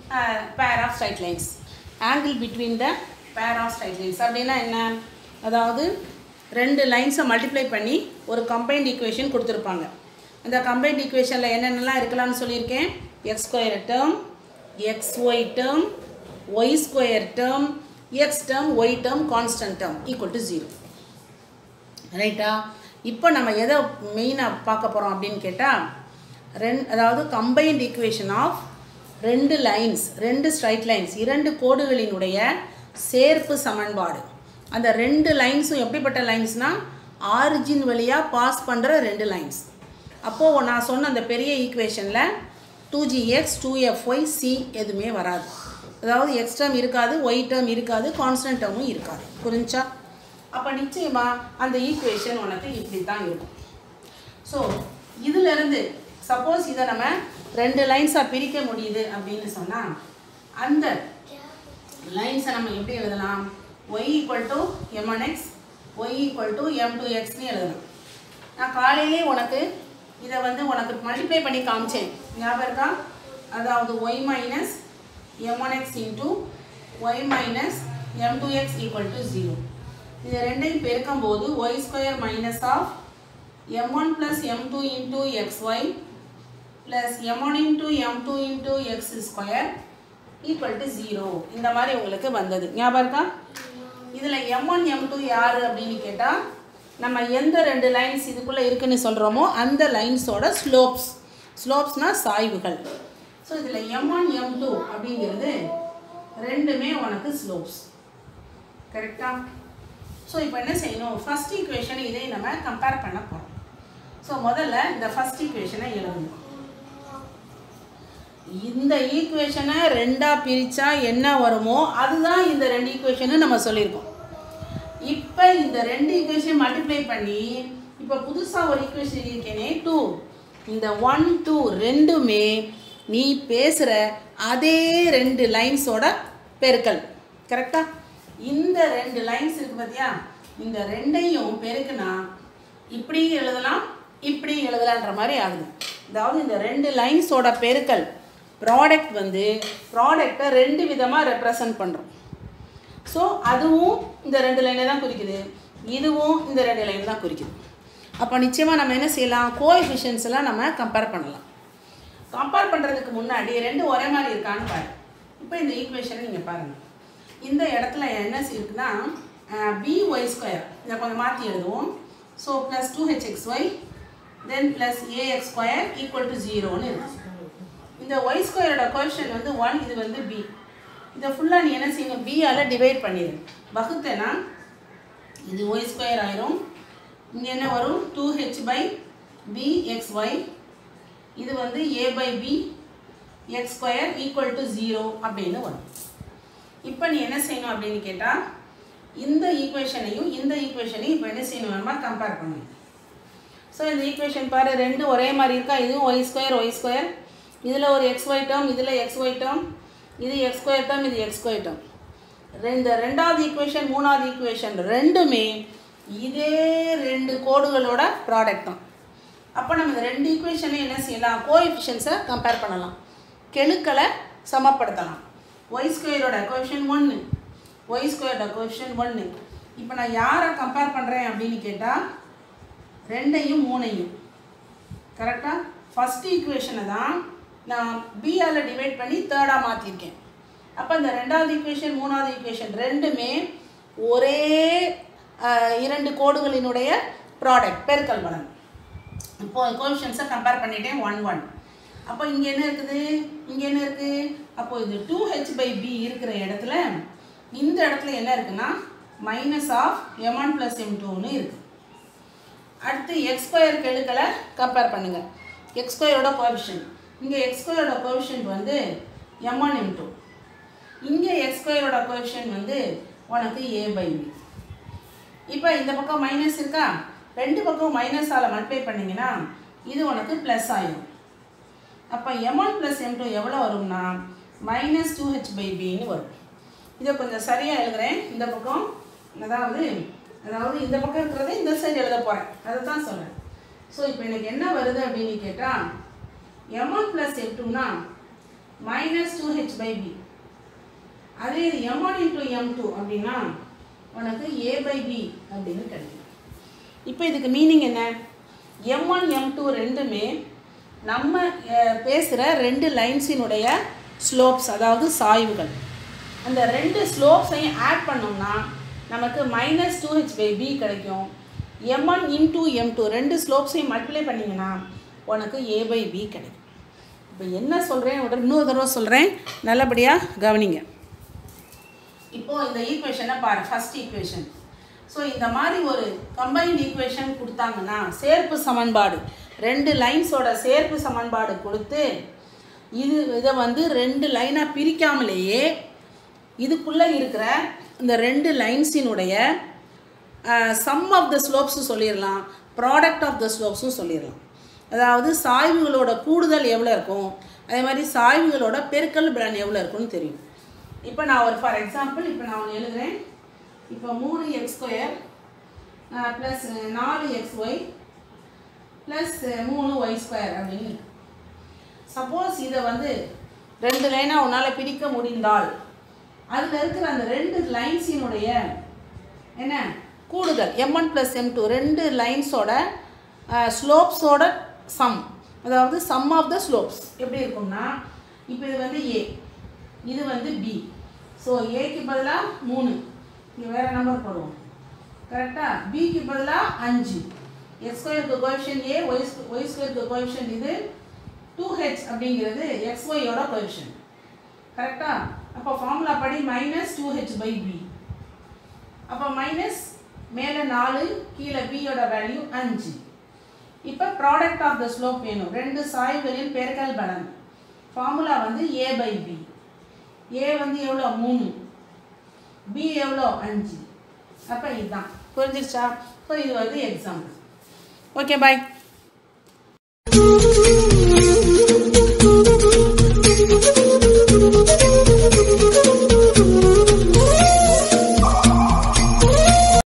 பேர் of straight lines angle between the pair of straight lines அப்படின்னா என்ன அதாவது ரெண்டு லைன்ஸை மல்டிப்ளை பண்ணி ஒரு கம்பைன்ட் ஈக்குவேஷன் கொடுத்துருப்பாங்க அந்த கம்பைன்ட் ஈக்குவேஷனில் என்னென்னலாம் இருக்கலாம்னு சொல்லியிருக்கேன் x square term x y term y square term x term y term constant term equal to zero ரைட்டா இப்போ நம்ம எதை மெயினாக பார்க்க போகிறோம் அப்படின்னு கேட்டால் ரெண் அதாவது கம்பைன்ட் ஈக்குவேஷன் ஆஃப் ரெண்டு லைன்ஸ் ரெண்டு ஸ்ட்ரைட் லைன்ஸ் இரண்டு கோடுகளினுடைய சேர்ப்பு சமன்பாடு அந்த ரெண்டு லைன்ஸும் எப்படிப்பட்ட லைன்ஸ்னால் ஆரிஜின் வழியாக பாஸ் பண்ணுற ரெண்டு லைன்ஸ் அப்போது நான் சொன்ன அந்த பெரிய ஈக்குவேஷனில் two g x two f y c எதுவுமே வராது அதாவது எக்ஸ் டேர்ம் இருக்காது ஒய் டேர்ம் இருக்காது கான்ஸ்டன்ட் டேர்மும் இருக்காது புரிஞ்சா அப்போ நிச்சயமாக அந்த ஈக்குவேஷன் உனக்கு இப்படி தான் இருக்கும் ஸோ இதிலிருந்து சப்போஸ் இதை நம்ம ரெண்டு லைன்ஸாக பிரிக்க முடியுது அப்படின்னு சொன்னால் அந்த லைன்ஸை நம்ம எப்படி எழுதலாம் y equal to m n x y equal to m two எக்ஸ்னு எழுதலாம் நான் காலையிலே உனக்கு இதை வந்து உனக்கு மல்டிப்ளை பண்ணி காமிச்சேன் ஞாபகம் இருக்கா அதாவது y minus m one x into y minus m two x equal to zero இது ரெண்டையும் பெருக்கும் போது y square minus of m one plus m two into x y plus m one into m two into x square equal to zero இந்த மாதிரி உங்களுக்கு வந்தது ஞாபகம் இருக்கா இதில் எம் ஒன் எம் டூ யார் அப்படின்னு கேட்டால் நம்ம எந்த ரெண்டு லைன்ஸ் இதுக்குள்ளே இருக்குன்னு சொல்கிறோமோ அந்த லைன்ஸோட ஸ்லோப்ஸ் ஸ்லோப்ஸ்னால் சாய்வுகள் ஸோ இதில் எம் ஒன் எம் டூ அப்படிங்கிறது ரெண்டுமே உனக்கு ஸ்லோப்ஸ் கரெக்டா ஸோ இப்போ என்ன செய்யணும் ஃபஸ்ட் ஈக்குவேஷன் இதை நம்ம கம்பேர் பண்ண போகிறோம் ஸோ முதல்ல இந்த ஃபஸ்ட் ஈக்குவேஷனை எழுதணும் இந்த ஈக்குவேஷனை ரெண்டாக பிரித்தா என்ன வருமோ அதுதான் இந்த ரெண்டு ஈக்குவேஷனு நம்ம சொல்லியிருக்கோம் இப்போ இந்த ரெண்டு ஈக்குவேஷன் மல்டிப்ளை பண்ணி இப்போ புதுசாக ஒரு ஈக்குவேஷன் இருக்கேனே டூ இந்த ஒன் டூ ரெண்டுமே நீ பேசுகிற அதே ரெண்டு லைன்ஸோட பெருக்கல் கரெக்டா இந்த ரெண்டு லைன்ஸ் இருக்கு பார்த்தியா இந்த ரெண்டையும் பெருக்குனா இப்படி எழுதலாம் இப்படி எழுதலான்ற மாதிரி ஆகுது அதாவது இந்த ரெண்டு லைன்ஸோட பெருக்கல் ப்ராடக்ட் வந்து ப்ராடக்டை ரெண்டு விதமாக ரெப்ரசன்ட் பண்ணுறோம் ஸோ அதுவும் இந்த ரெண்டு லைனை தான் குறிக்குது இதுவும் இந்த ரெண்டு லைன் தான் குறிக்குது அப்போ நிச்சயமாக நம்ம என்ன செய்யலாம் கோஎஃபிஷியன்ஸ் எல்லாம் நம்ம கம்பேர் பண்ணலாம் கம்பேர் பண்ணுறதுக்கு முன்னாடி ரெண்டும் ஒரே மாதிரி இருக்கான்னு பாரு இப்போ இந்த ஈக்குவேஷனை நீங்கள் பாருங்கள் இந்த இடத்துல என்ன இருக்குன்னா பி ஒய் ஸ்கொயர் இதை கொஞ்சம் மாற்றி எழுதுவோம் so plus two h x y then plus a x square equal to ஜீரோன்னு இருக்கு இந்த ஒய் ஸ்கொயரோட கொஷன் வந்து ஒன் இது வந்து பி இதை ஃபுல்லாக நீ என்ன செய்யணும் பியால் டிவைட் பண்ணிடு வகுத்தேன்னா இது ஒய் ஸ்கொயர் ஆயிரும் இங்கே என்ன வரும் two h by b x y இது வந்து a by b x square equal to zero அப்படின்னு வரும் இப்போ நீ என்ன செய்யணும் அப்படின்னு கேட்டால் இந்த ஈக்குவேஷனையும் இந்த ஈக்குவேஷனையும் இப்போ என்ன செய்யணும் நம்ம கம்பேர் பண்ணணும் ஸோ இந்த ஈக்குவேஷன் பாரு ரெண்டு ஒரே மாதிரி இருக்கா இதுவும் ஒய் ஸ்கொயர் ஒய் ஸ்கொயர் இதில் ஒரு எக்ஸ் ஒய் டேர்ம் இதில் எக்ஸ் ஒய் டேர்ம் இது எக்ஸ் ஸ்கொயர் டேர்ம் இது எக்ஸ் ஸ்கொயர் டேர்ம் இந்த ரெண்டாவது ஈக்குவேஷன் மூணாவது ஈக்குவேஷன் ரெண்டுமே இதே ரெண்டு கோடுகளோட ப்ராடக்ட் தான் அப்போ நம்ம இந்த ரெண்டு ஈக்குவேஷனையும் என்ன செய்யலாம் கோஎஃபிஷியன்ஸை கம்பேர் பண்ணலாம் கெழுக்களை சமப்படுத்தலாம் ஒய் ஸ்கொயரோட கோஎஃபிஷியன் ஒன்று ஒய் ஸ்கொயரோட கோஎஃபிஷியன் ஒன்று இப்போ நான் யாரை கம்பேர் பண்ணுறேன் அப்படின்னு கேட்டால் ரெண்டையும் மூணையும் கரெக்டாக ஃபஸ்ட் ஈக்குவேஷனை தான் நான் பியால் டிவைட் பண்ணி தேர்டாக மாற்றிருக்கேன் அப்போ இந்த ரெண்டாவது ஈக்குவேஷன் மூணாவது ஈக்குவேஷன் ரெண்டுமே ஒரே அஹ், இரண்டு கோடுகளினுடைய ப்ராடக்ட் பெருக்கல் பலன் இப்போ கோஎஃபிஷியன்ஸை கம்பேர் பண்ணிட்டேன் ஒன் ஒன் அப்போ இங்கே என்ன இருக்குது இங்கே என்ன இருக்குது அப்போ இது டூ ஹெச் பை பி இருக்கிற இடத்துல இந்த இடத்துல என்ன இருக்குன்னா minus of m one plus m டூன்னு இருக்குது அடுத்து எக்ஸ் ஸ்கொயர் கெழுக்களை கம்பேர் பண்ணுங்கள் எக்ஸ் ஸ்கொயரோட கோஎஃபிஷியன்ட் இங்கே எக்ஸ் ஸ்கொயரோட கோஎஃபிஷியன்ட் வந்து எம் ஒன் எம் டூ இங்கே எக்ஸ் ஸ்கொயரோட கோஎஃபிஷியன்ட் வந்து உனக்கு ஏ பை பி இப்போ இந்த பக்கம் மைனஸ் இருக்கா ரெண்டு பக்கம் மைனஸால் மல்டிப்ளை பண்ணிங்கன்னா இது உனக்கு ப்ளஸ் ஆயிடும் அப்போ m one plus m two எவ்வளோ வரும்னா மைனஸ் டூ ஹெச் பை பின்னு வரும் இதை கொஞ்சம் சரியாக எழுதுகிறேன் இந்த பக்கம் அதாவது அதாவது இந்த பக்கம் இருக்கிறத இந்த சைடு எழுத போகிறேன் அதை தான் சொல்கிறேன் ஸோ இப்போ எனக்கு என்ன வருது அப்படின்னு கேட்டால் எம் ஒன் ப்ளஸ் எம் டூனா minus two h by b அதே இது m one into m two அப்படின்னா உனக்கு ஏ பை பி அப்படின்னு கிடைக்கும் இப்போ இதுக்கு மீனிங் என்ன எம் ஒன் எம் டூ ரெண்டுமே நம்ம பேசுகிற ரெண்டு லைன்ஸினுடைய ஸ்லோப்ஸ் அதாவது சாய்வுகள் அந்த ரெண்டு ஸ்லோப்ஸையும் ஆட் பண்ணோம்னா நமக்கு minus two h by b கிடைக்கும் m one into m two ரெண்டு ஸ்லோப்ஸையும் மல்டிப்ளை பண்ணிங்கன்னா உனக்கு ஏ பை பி கிடைக்கும் இப்போ என்ன சொல்கிறேன் உடனே இன்னொரு தடவை சொல்கிறேன் நல்லபடியாக கவனிங்க இப்போது இந்த ஈக்குவேஷனை பாரு ஃபஸ்ட் ஈக்குவேஷன் ஸோ இந்த மாதிரி ஒரு கம்பைன்ட் ஈக்குவேஷன் கொடுத்தாங்கன்னா சேர்ப்பு சமன்பாடு ரெண்டு லைன்ஸோட சேர்ப்பு சமன்பாடு கொடுத்து இது இதை வந்து ரெண்டு லைனாக பிரிக்காமலேயே இதுக்குள்ளே இருக்கிற இந்த ரெண்டு லைன்ஸினுடைய சம் ஆஃப் த ஸ்லோப்ஸும் சொல்லிடலாம் ப்ராடக்ட் ஆஃப் த ஸ்லோப்ஸும் சொல்லிடலாம் அதாவது சாய்வுகளோட கூடுதல் எவ்வளோ இருக்கும் அதே மாதிரி சாய்வுகளோட பெருக்கல் பலன் எவ்வளோ இருக்கும்னு தெரியும் இப்போ நான் ஒரு ஃபார் எக்ஸாம்பிள் இப்போ நான் ஒன்று எழுதுறேன் இப்போ மூணு எக்ஸ் ஸ்கொயர் ப்ளஸ் நாலு எக்ஸ் ஒய் ப்ளஸ் மூணு ஒய் ஸ்கொயர் அப்படின்னு சப்போஸ் இதை வந்து ரெண்டு லைனாக உன்னால் பிரிக்க முடிந்தால் அதில் இருக்கிற அந்த ரெண்டு லைன்ஸினுடைய என்ன கூடுதல் m one plus m two ரெண்டு லைன்ஸோட ஸ்லோப்ஸோட சம் அதாவது சம் ஆஃப் த ஸ்லோப்ஸ் எப்படி இருக்கும்னா இப்போ இது வந்து ஏ இது வந்து பி ஸோ ஏக்கு பதிலாக மூணு இங்கே வேறு நம்பர் போடுவோம் கரெக்டாக பிக்கு பதிலாக அஞ்சு எக்ஸ் ஸ்கொயருக்கு கோஎஃபிஷியன் ஏ ஒய் ஒய் ஸ்கொயருக்கு கோஎஃபிஷியன் இது டூ ஹெச் அப்படிங்கிறது எக்ஸ் ஒய்யோட கோஎஃபிஷியன் கரெக்டாக அப்போ ஃபார்முலா படி minus two h by b அப்போ மைனஸ் மேலே நாலு கீழே பியோட வேல்யூ அஞ்சு இப்போ ப்ராடக்ட் ஆஃப் த ஸ்லோப் வேணும் ரெண்டு சாய்வுகளின் பெருக்கல் பலன் ஃபார்முலா வந்து ஏ பை பி ஏ வந்து எவ்வளோ மூணு பி எவ்வளோ அஞ்சு அப்போ இதுதான் புரிஞ்சிருச்சா ஸோ இது வந்து எக்ஸாம்பிள் ஓகே பாய்